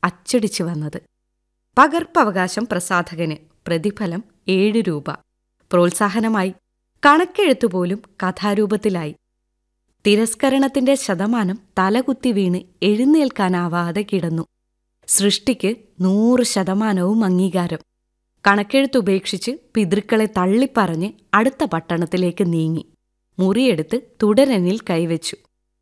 അച്ചടിച്ചു വന്നത് പകർപ്പവകാശം പ്രസാധകന് പ്രതിഫലം ഏഴ് രൂപ പ്രോത്സാഹനമായി കണക്കെഴുത്തുപോലും കഥാരൂപത്തിലായി തിരസ്കരണത്തിന്റെ ശതമാനം തലകുത്തി വീണ് എഴുന്നേൽക്കാനാവാതെ കിടന്നു സൃഷ്ടിക്ക് നൂറ് ശതമാനവും അംഗീകാരം കണക്കെഴുത്തുപേക്ഷിച്ച് പിതൃക്കളെ തള്ളിപ്പറഞ്ഞ് അടുത്ത പട്ടണത്തിലേക്ക് നീങ്ങി മുറിയെടുത്ത് തുടരനിൽ കൈവച്ചു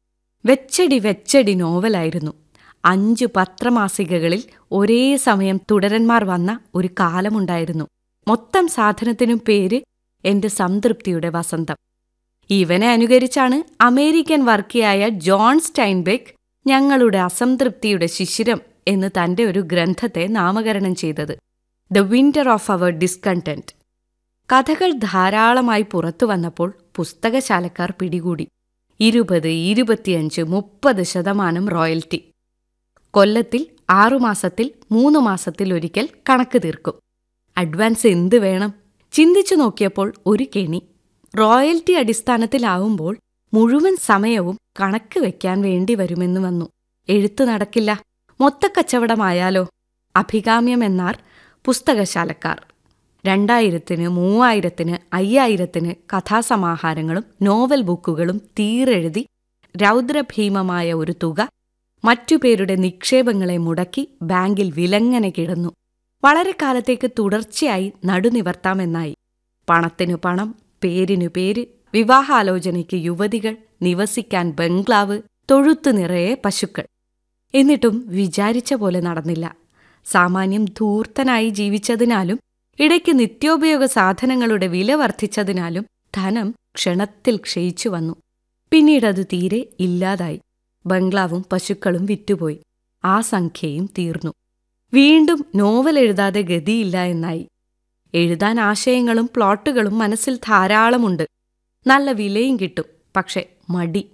വെച്ചടി വെച്ചടി നോവലായിരുന്നു അഞ്ചു പത്രമാസികകളിൽ ഒരേ സമയം തുടരന്മാർ വന്ന ഒരു കാലമുണ്ടായിരുന്നു മൊത്തം സാധനത്തിനും പേര് എന്റെ സംതൃപ്തിയുടെ വസന്തം ഇവനെ അനുകരിച്ചാണ് അമേരിക്കൻ വർക്കിയായ ജോൺ സ്റ്റൈൻബെക്ക് ഞങ്ങളുടെ അസംതൃപ്തിയുടെ ശിശിരം എന്ന് തന്റെ ഒരു ഗ്രന്ഥത്തെ നാമകരണം ചെയ്തത് the winter of our discontent കഥകൾ ധാരാളമായി പുറത്തു വന്നപ്പോൾ പുസ്തകശാലക്കാർ പിടികൂടി ഇരുപത് ഇരുപത്തിയഞ്ച് മുപ്പത് ശതമാനം റോയൽറ്റി കൊല്ലത്തിൽ ആറുമാസത്തിൽ മൂന്ന് മാസത്തിൽ ഒരിക്കൽ കണക്ക് തീർക്കും അഡ്വാൻസ് എന്ത് വേണം ചിന്തിച്ചു നോക്കിയപ്പോൾ ഒരു കെണി റോയൽറ്റി അടിസ്ഥാനത്തിലാവുമ്പോൾ മുഴുവൻ സമയവും കണക്ക് വെക്കാൻ വേണ്ടി വരുമെന്ന് വന്നു എഴുത്തു നടക്കില്ല മൊത്തക്കച്ചവടമായാലോ അഭികാമ്യമെന്നാർ പുസ്തകശാലക്കാർ രണ്ടായിരത്തിന് മൂവായിരത്തിന് അയ്യായിരത്തിന് കഥാസമാഹാരങ്ങളും നോവൽ ബുക്കുകളും തീരെഴുതി രൗദ്രഭീമമായ ഒരു തുക മറ്റുപേരുടെ നിക്ഷേപങ്ങളെ മുടക്കി ബാങ്കിൽ വിലങ്ങനെ കിടന്നു വളരെ കാലത്തേക്ക് തുടർച്ചയായി നടുനിവർത്താമെന്നായി പണത്തിനു പണം പേരിനു പേര് വിവാഹാലോചനയ്ക്ക് യുവതികൾ നിവസിക്കാൻ ബംഗ്ലാവ് തൊഴുത്തു നിറയെ പശുക്കൾ എന്നിട്ടും വിചാരിച്ച പോലെ നടന്നില്ല സാമാന്യം ധൂർത്തനായി ജീവിച്ചതിനാലും ഇടയ്ക്ക് നിത്യോപയോഗ സാധനങ്ങളുടെ വില വർദ്ധിച്ചതിനാലും ധനം ക്ഷണത്തിൽ ക്ഷയിച്ചു വന്നു പിന്നീടത് തീരെ ഇല്ലാതായി ബംഗ്ലാവും പശുക്കളും വിറ്റുപോയി ആ സംഖ്യയും തീർന്നു വീണ്ടും നോവൽ എഴുതാതെ ഗതിയില്ല എന്നായി എഴുതാൻ ആശയങ്ങളും പ്ലോട്ടുകളും മനസ്സിൽ ധാരാളമുണ്ട് നല്ല വിലയും കിട്ടും പക്ഷെ മടി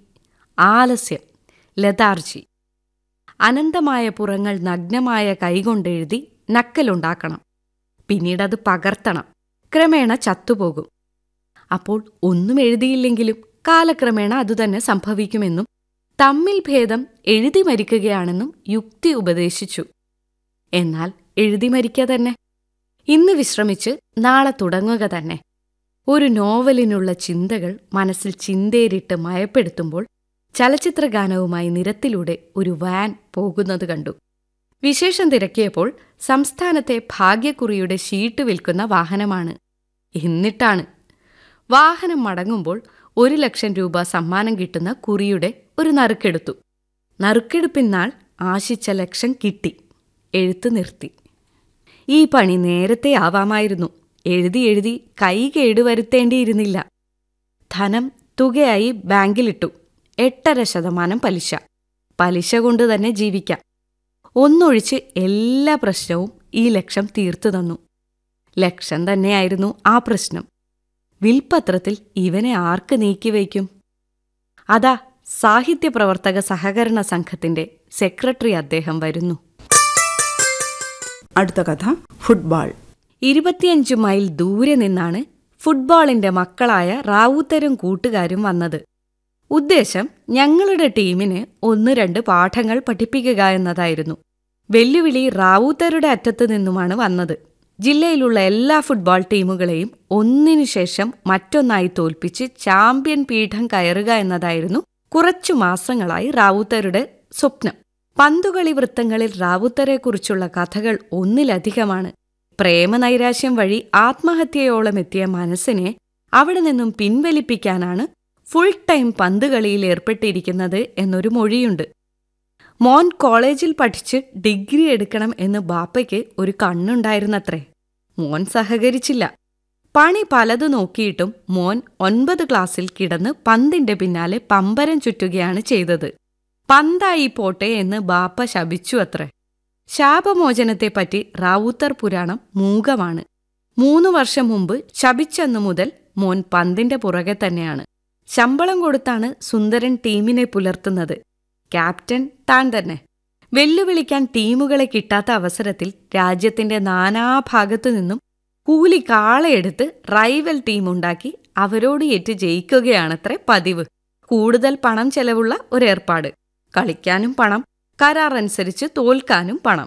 ആലസ്യം ലതാർജി അനന്തമായ പുറങ്ങൾ നഗ്നമായ കൈകൊണ്ടെഴുതി നക്കലുണ്ടാക്കണം പിന്നീടത് പകർത്തണം ക്രമേണ ചത്തുപോകും അപ്പോൾ ഒന്നും എഴുതിയില്ലെങ്കിലും കാലക്രമേണ അതുതന്നെ സംഭവിക്കുമെന്നും തമ്മിൽ ഭേദം എഴുതി മരിക്കുകയാണെന്നും യുക്തി ഉപദേശിച്ചു എന്നാൽ എഴുതി മരിക്കുക തന്നെ ഇന്ന് വിശ്രമിച്ച് നാളെ തുടങ്ങുക തന്നെ ഒരു നോവലിനുള്ള ചിന്തകൾ മനസ്സിൽ ചിന്തേരിട്ട് മയപ്പെടുത്തുമ്പോൾ ചലച്ചിത്രഗാനവുമായി നിരത്തിലൂടെ ഒരു വാൻ പോകുന്നത് കണ്ടു വിശേഷം തിരക്കിയപ്പോൾ സംസ്ഥാനത്തെ ഭാഗ്യക്കുറിയുടെ ഷീട്ട് വിൽക്കുന്ന വാഹനമാണ് എന്നിട്ടാണ് വാഹനം മടങ്ങുമ്പോൾ ഒരു ലക്ഷം രൂപ സമ്മാനം കിട്ടുന്ന കുറിയുടെ ഒരു നറുക്കെടുത്തു നറുക്കെടുപ്പിനാൾ ആശിച്ച ലക്ഷം കിട്ടി എഴുത്തു നിർത്തി ഈ പണി നേരത്തെ ആവാമായിരുന്നു എഴുതി എഴുതി കൈ കേടുവരുത്തേണ്ടിയിരുന്നില്ല ധനം തുകയായി ബാങ്കിലിട്ടു എട്ടര ശതമാനം പലിശ പലിശ കൊണ്ട് തന്നെ ജീവിക്കാം ഒന്നൊഴിച്ച് എല്ലാ പ്രശ്നവും ഈ ലക്ഷം തീർത്തു തന്നു ലക്ഷം തന്നെയായിരുന്നു ആ പ്രശ്നം വിൽപത്രത്തിൽ ഇവനെ ആർക്ക് നീക്കിവയ്ക്കും അതാ സാഹിത്യപ്രവർത്തക സഹകരണ സംഘത്തിന്റെ സെക്രട്ടറി അദ്ദേഹം വരുന്നു അടുത്ത കഥ ഫുട്ബോൾ ഇരുപത്തിയഞ്ച് മൈൽ ദൂരെ നിന്നാണ് ഫുട്ബോളിന്റെ മക്കളായ റാവുത്തരും കൂട്ടുകാരും വന്നത് ഉദ്ദേശം ഞങ്ങളുടെ ടീമിന് ഒന്ന് രണ്ട് പാഠങ്ങൾ പഠിപ്പിക്കുക എന്നതായിരുന്നു വെല്ലുവിളി റാവുത്തരുടെ അറ്റത്തു നിന്നുമാണ് വന്നത് ജില്ലയിലുള്ള എല്ലാ ഫുട്ബോൾ ടീമുകളെയും ഒന്നിനു ശേഷം മറ്റൊന്നായി തോൽപ്പിച്ച് ചാമ്പ്യൻ പീഠം കയറുക എന്നതായിരുന്നു കുറച്ചു മാസങ്ങളായി റാവുത്തരുടെ സ്വപ്നം പന്തുകളി വൃത്തങ്ങളിൽ റാവുത്തരെക്കുറിച്ചുള്ള കഥകൾ ഒന്നിലധികമാണ് പ്രേമനൈരാശ്യം വഴി ആത്മഹത്യയോളം എത്തിയ മനസ്സിനെ അവിടെ നിന്നും പിൻവലിപ്പിക്കാനാണ് ഫുൾ ടൈം പന്തുകളിയിൽ ഏർപ്പെട്ടിരിക്കുന്നത് എന്നൊരു മൊഴിയുണ്ട് മോൻ കോളേജിൽ പഠിച്ച് ഡിഗ്രി എടുക്കണം എന്ന് ബാപ്പയ്ക്ക് ഒരു കണ്ണുണ്ടായിരുന്നത്രേ മോൻ സഹകരിച്ചില്ല പണി പലതു നോക്കിയിട്ടും മോൻ ഒൻപത് ക്ലാസ്സിൽ കിടന്ന് പന്തിന്റെ പിന്നാലെ പമ്പരം ചുറ്റുകയാണ് ചെയ്തത് പന്തായി പോട്ടെ എന്ന് ബാപ്പ ശപിച്ചു അത്രേ ശാപമോചനത്തെപ്പറ്റി റാവുത്തർ പുരാണം മൂകമാണ് മൂന്നു വർഷം മുമ്പ് ശപിച്ചെന്നു മുതൽ മോൻ പന്തിന്റെ പുറകെ തന്നെയാണ് ശമ്പളം കൊടുത്താണ് സുന്ദരൻ ടീമിനെ പുലർത്തുന്നത് ക്യാപ്റ്റൻ താൻ തന്നെ വെല്ലുവിളിക്കാൻ ടീമുകളെ കിട്ടാത്ത അവസരത്തിൽ രാജ്യത്തിന്റെ നാനാഭാഗത്തു നിന്നും കൂലി കാളയെടുത്ത് റൈവൽ ടീമുണ്ടാക്കി അവരോട് ഏറ്റ് ജയിക്കുകയാണത്രേ പതിവ് കൂടുതൽ പണം ചെലവുള്ള ഒരേർപ്പാട് കളിക്കാനും പണം കരാർ അനുസരിച്ച് തോൽക്കാനും പണം